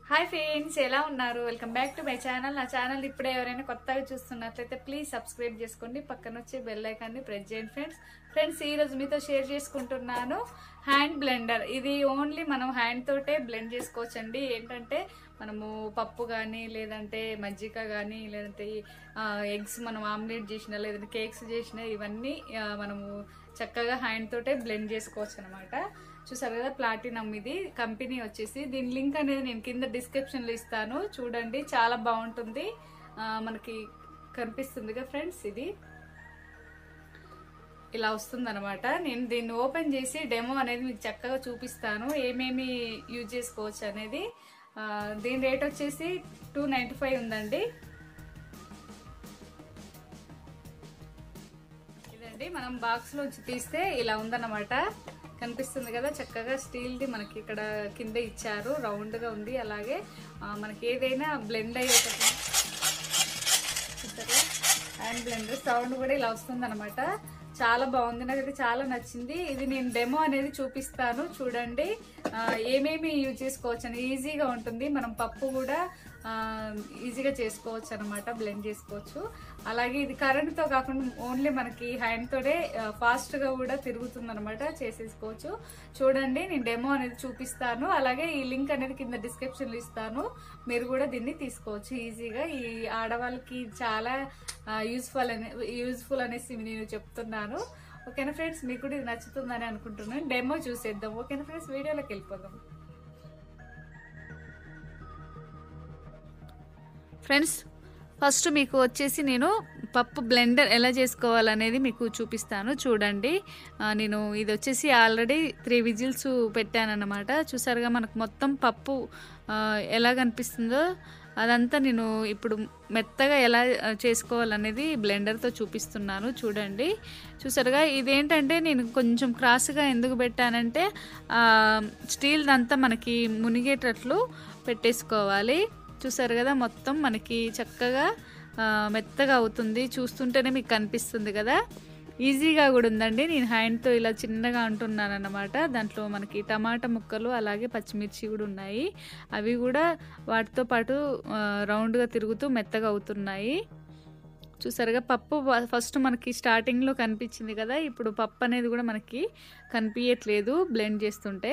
hi friends ఎలా ఉన్నారు welcome back to my channel నా ఛానల్ ఇప్పుడే ఎవరైనా కొత్తగా చూస్తున్నట్లయితే ప్లీజ్ సబ్స్క్రైబ్ చేసుకోండి పక్కన వచ్చే బెల్ ఐకాన్ని ప్రెస్ చేయండి ఫ్రెండ్స్ ఫ్రెండ్స్ ఈ రోజు మీతో షేర్ చేసుకుంటున్నాను హ్యాండ్ బ్లెండర్ ఇది ఓన్లీ మనం హ్యాండ్ తోటే బ్లెండ్ చేసుకోవచ్చండి ఏంటంటే మనము పప్పు కానీ లేదంటే మజ్జిగ కానీ లేదంటే ఎగ్స్ మనం ఆమ్లెట్ చేసిన లేదంటే కేక్స్ చేసిన ఇవన్నీ ఆ, మనము చక్కగా హ్యాండ్ తోటే బ్లెండ్ చేసుకోవచ్చు అనమాట చూసారు కదా ప్లాటినం ఇది కంపెనీ వచ్చేసి దీని లింక్ అనేది నేను కింద డిస్క్రిప్షన్ లో ఇస్తాను చూడండి చాలా బాగుంటుంది ఆ, మనకి కనిపిస్తుందిగా ఫ్రెండ్స్ ఇది ఇలా వస్తుంది అనమాట నేను దీన్ని ఓపెన్ చేసి డెమో అనేది మీకు చక్కగా చూపిస్తాను ఏమేమి యూజ్ చేసుకోవచ్చు అనేది ఆ, దీని రేట్ వచ్చేసి టూ నైంటీ ఫైవ్ ఉందండి ఇదండి మనం బాక్స్ లోంచి తీస్తే ఇలా ఉందన్నమాట కనిపిస్తుంది కదా చక్కగా స్టీల్ ది మనకి ఇక్కడ కింద ఇచ్చారు రౌండ్ గా ఉంది అలాగే ఆ, మనకి ఏదైనా బ్లెండ్ అయ్యేటప్పుడు చూసారా హ్యాండ్ బ్లెండర్ సౌండ్ కూడా ఇలా వస్తుంది అనమాట చాలా బాగుంది నాకైతే చాలా నచ్చింది ఇది నేను డెమో అనేది చూపిస్తాను చూడండి ఆ, ఏమేమి యూజ్ చేసుకోవచ్చు అని ఈజీగా ఉంటుంది మనం పప్పు కూడా ఆ, ఈజీగా చేసుకోవచ్చు అనమాట బ్లెండ్ చేసుకోవచ్చు అలాగే ఇది కరెంట్తో కాకుండా ఓన్లీ మనకి హ్యాండ్ తోనే ఫాస్ట్ గా కూడా తిరుగుతుంది అనమాట చేసేసుకోవచ్చు చూడండి నేను డెమో అనేది చూపిస్తాను అలాగే ఈ లింక్ అనేది కింద డిస్క్రిప్షన్ లో ఇస్తాను మీరు కూడా దీన్ని తీసుకోవచ్చు ఈజీగా ఈ ఆడవాళ్ళకి చాలా యూస్ఫుల్ అనే యూస్ఫుల్ అనేసి నేను చెప్తున్నాను ఓకేనా ఫ్రెండ్స్ మీకు కూడా ఇది నచ్చుతుందని అనుకుంటున్నాను డెమో చూసేద్దాం ఓకేనా ఫ్రెండ్స్ వీడియోలోకి వెళ్ళిపోదాం ఫ్రెండ్స్ ఫస్ట్ మీకు వచ్చేసి నేను పప్పు బ్లెండర్ ఎలా చేసుకోవాలనేది మీకు చూపిస్తాను చూడండి ఆ, నేను ఇది వచ్చేసి ఆల్రెడీ త్రీ విజిల్స్ పెట్టానన్నమాట చూసారుగా మనకు మొత్తం పప్పు ఆ, ఎలా కనిపిస్తుందో అదంతా నేను ఇప్పుడు మెత్తగా ఎలా ఆ, చేసుకోవాలనేది బ్లెండర్తో చూపిస్తున్నాను చూడండి చూసారుగా ఇదేంటంటే నేను కొంచెం క్రాస్గా ఎందుకు పెట్టానంటే ఆ, స్టీల్ అంతా మనకి మునిగేటట్లు పెట్టేసుకోవాలి చూసారు కదా మొత్తం మనకి చక్కగా ఆ, మెత్తగా అవుతుంది చూస్తుంటేనే మీకు కనిపిస్తుంది కదా ఈజీగా కూడా ఉందండి నేను హ్యాండ్తో ఇలా చిన్నగా అంటున్నాను అన్నమాట దాంట్లో మనకి టమాటా ముక్కలు అలాగే పచ్చిమిర్చి కూడా ఉన్నాయి అవి కూడా వాటితో పాటు ఆ, రౌండ్గా తిరుగుతూ మెత్తగా అవుతున్నాయి చూసారుగా పప్పు వ- ఫస్ట్ మనకి స్టార్టింగ్లో కనిపించింది కదా ఇప్పుడు పప్పు అనేది కూడా మనకి కనిపించట్లేదు బ్లెండ్ చేస్తుంటే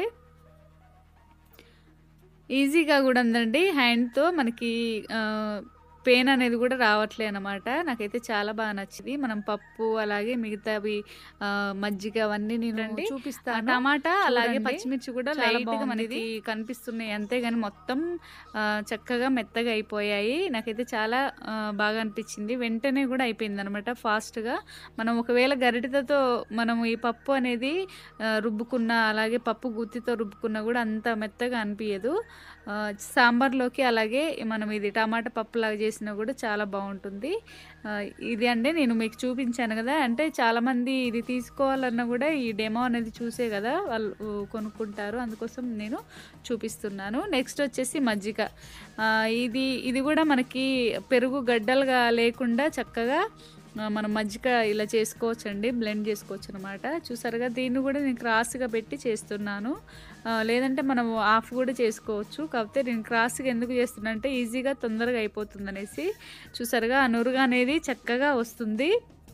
ఈజీగా కూడా ఉందండి హ్యాండ్తో మనకి పెయిన్ అనేది కూడా రావట్లే అనమాట నాకైతే చాలా బాగా నచ్చింది మనం పప్పు అలాగే మిగతావి ఆ, మజ్జిగ అవన్నీ నేను చూపిస్తాను టమాటా అలాగే పచ్చిమిర్చి కూడా లైట్ గా మనకి కనిపిస్తున్నాయి అంతేగాని మొత్తం ఆ, చక్కగా మెత్తగా అయిపోయాయి నాకైతే చాలా ఆ, బాగా అనిపించింది వెంటనే కూడా అయిపోయింది అనమాట ఫాస్ట్గా మనం ఒకవేళ గరిటెతో మనం ఈ పప్పు అనేది ఆ, రుబ్బుకున్న అలాగే పప్పు గుత్తితో రుబ్బుకున్నా కూడా అంత మెత్తగా అనిపించదు ఆ, సాంబార్లోకి అలాగే మనం ఇది టమాటా పప్పు లాగా చేసినా కూడా చాలా బాగుంటుంది ఆ, ఇది అంటే నేను మీకు చూపించాను కదా అంటే చాలామంది ఇది తీసుకోవాలన్నా కూడా ఈ డెమో అనేది చూసే కదా వాళ్ళు కొనుక్కుంటారు అందుకోసం నేను చూపిస్తున్నాను నెక్స్ట్ వచ్చేసి మజ్జిగ ఆ, ఇది ఇది కూడా మనకి పెరుగు గడ్డలుగా లేకుండా చక్కగా ఆ, మనం మజ్జిగ ఇలా చేసుకోవచ్చండి బ్లెండ్ చేసుకోవచ్చు అనమాట చూసారుగా దీన్ని కూడా నేను క్రాస్గా పెట్టి చేస్తున్నాను ఆ, లేదంటే మనం ఆఫ్ కూడా చేసుకోవచ్చు కాకపోతే నేను క్రాస్గా ఎందుకు చేస్తున్నా అంటే ఈజీగా తొందరగా అయిపోతుంది అనేసి చూసారుగా ఆ నురుగు అనేది చక్కగా వస్తుంది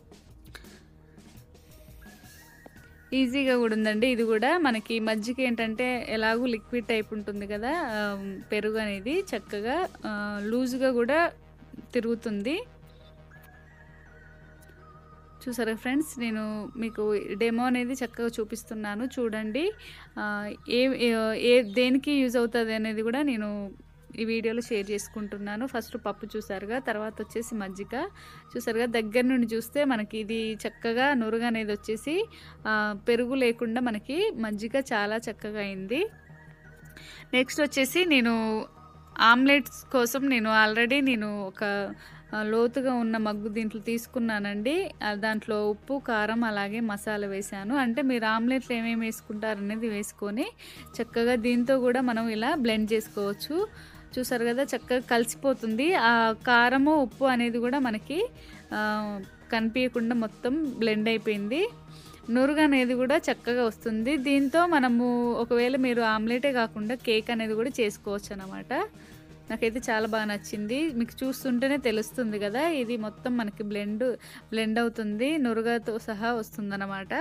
ఈజీగా కూడా ఉందండి ఇది కూడా మనకి మజ్జిగ ఏంటంటే ఎలాగూ లిక్విడ్ టైప్ ఉంటుంది కదా ఆ, పెరుగు అనేది చక్కగా ఆ, లూజ్గా కూడా తిరుగుతుంది చూసారా ఫ్రెండ్స్ నేను మీకు డెమో అనేది చక్కగా చూపిస్తున్నాను చూడండి ఆ, ఏ ఏ- ఏ దేనికి యూజ్ అవుతుంది అనేది కూడా నేను ఈ వీడియోలో షేర్ చేసుకుంటున్నాను ఫస్ట్ పప్పు చూసారుగా తర్వాత వచ్చేసి మజ్జిగ చూసారుగా దగ్గర నుండి చూస్తే మనకి ఇది చక్కగా నురుగు అనేది వచ్చేసి ఆ, పెరుగు లేకుండా మనకి మజ్జిగ చాలా చక్కగా అయింది నెక్స్ట్ వచ్చేసి నేను ఆమ్లెట్స్ కోసం నేను ఆల్రెడీ నేను ఒక ఆ, లోతుగా ఉన్న మగ్గు దీంట్లో తీసుకున్నానండి ఆ, దాంట్లో ఉప్పు కారం అలాగే మసాలా వేసాను అంటే మీరు ఆమ్లెట్లు ఏమేమి వేసుకుంటారు అనేది వేసుకొని చక్కగా దీంతో కూడా మనం ఇలా బ్లెండ్ చేసుకోవచ్చు చూసారు కదా చక్కగా కలిసిపోతుంది ఆ కారము ఉప్పు అనేది కూడా మనకి ఆ, కనిపించకుండా మొత్తం బ్లెండ్ అయిపోయింది నురుగు అనేది కూడా చక్కగా వస్తుంది దీంతో మనము ఒకవేళ మీరు ఆమ్లెటే కాకుండా కేక్ అనేది కూడా చేసుకోవచ్చు అనమాట నాకైతే చాలా బాగా నచ్చింది మీకు చూస్తుంటేనే తెలుస్తుంది కదా ఇది మొత్తం మనకి బ్లెండ్ బ్లెండ్ అవుతుంది నురుగతో సహా వస్తుందన్నమాట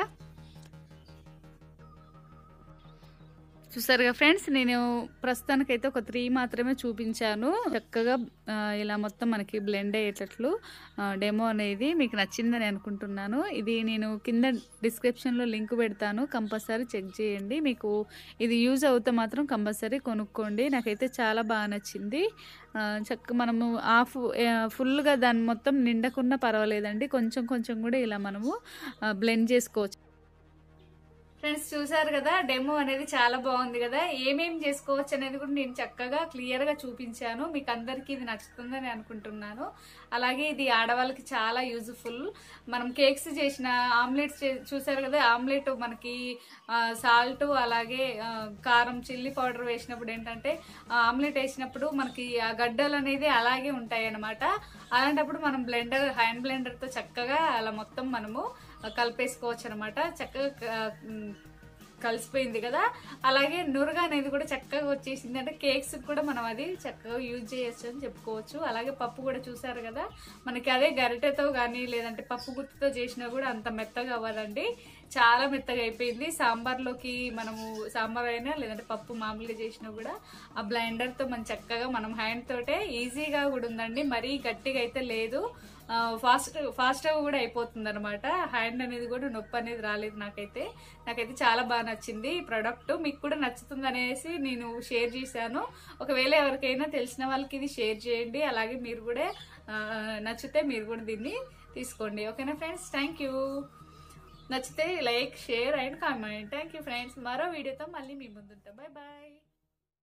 చూసారుగా ఫ్రెండ్స్ నేను ప్రస్తుతానికైతే ఒక త్రీ మాత్రమే చూపించాను చక్కగా ఆ, ఇలా మొత్తం మనకి బ్లెండ్ అయ్యేటట్లు డెమో అనేది మీకు నచ్చిందని అనుకుంటున్నాను ఇది నేను కింద డిస్క్రిప్షన్లో లింక్ పెడతాను కంపల్సరీ చెక్ చేయండి మీకు ఇది యూజ్ అవుతే మాత్రం కంపల్సరీ కొనుక్కోండి నాకైతే చాలా బాగా నచ్చింది ఆ, చక్క మనము హాఫ్ ఫుల్గా దాన్ని మొత్తం నిండకున్నా పర్వాలేదండి కొంచెం కొంచెం కూడా ఇలా మనము బ్లెండ్ చేసుకోవచ్చు ఫ్రెండ్స్ చూసారు కదా డెమో అనేది చాలా బాగుంది కదా ఏమేం చేసుకోవచ్చు అనేది కూడా నేను చక్కగా క్లియర్ గా చూపించాను మీకు అందరికీ ఇది నచ్చుతుందని అనుకుంటున్నాను అలాగే ఇది ఆడవాళ్ళకి చాలా యూజ్ఫుల్ మనం కేక్స్ చేసిన ఆమ్లెట్స్ చే- చూసారు కదా ఆమ్లెట్ మనకి సాల్ట్ అలాగే ఆ, కారం చిల్లీ పౌడర్ వేసినప్పుడు ఏంటంటే ఆ ఆమ్లెట్ వేసినప్పుడు మనకి ఆ గడ్డలు అనేది అలాగే ఉంటాయి అన్నమాట అలాంటప్పుడు మనం బ్లెండర్ హ్యాండ్ బ్లెండర్ తో చక్కగా అలా మొత్తం మనము కలిపేసుకోవచ్చు అనమాట చక్కగా క- ఉమ్, కలిసిపోయింది కదా అలాగే నురగ అనేది కూడా చక్కగా వచ్చేసింది అంటే కేక్స్ కూడా మనం అది చక్కగా యూజ్ చేయొచ్చు అని చెప్పుకోవచ్చు అలాగే పప్పు కూడా చూసారు కదా మనకి అదే గరిటెతో కానీ లేదంటే పప్పు గుత్తితో చేసినా కూడా అంత మెత్తగా అవ్వదండి చాలా మెత్తగా అయిపోయింది సాంబార్లోకి మనము సాంబార్ అయినా లేదంటే పప్పు మామూలుగా చేసినా కూడా ఆ బ్లైండర్తో మనం చక్కగా మనం హ్యాండ్ తోటే ఈజీగా కూడా ఉందండి మరీ గట్టిగా అయితే లేదు ఫాస్ట్ ఫాస్ట్గా కూడా అయిపోతుంది అనమాట హ్యాండ్ అనేది కూడా నొప్పి అనేది రాలేదు నాకైతే నాకైతే చాలా బాగా నచ్చింది ఈ ప్రోడక్ట్ మీకు కూడా నచ్చుతుంది అనేసి నేను షేర్ చేశాను ఒకవేళ ఎవరికైనా తెలిసిన వాళ్ళకి ఇది షేర్ చేయండి అలాగే మీరు కూడా ఆ, నచ్చితే మీరు కూడా దీన్ని తీసుకోండి ఓకేనా ఫ్రెండ్స్ థ్యాంక్ యూ నచ్చితే like share and comment thank you friends మరో వీడియోతో మళ్ళీ మీ ముందుంటాం బాయ్ బాయ్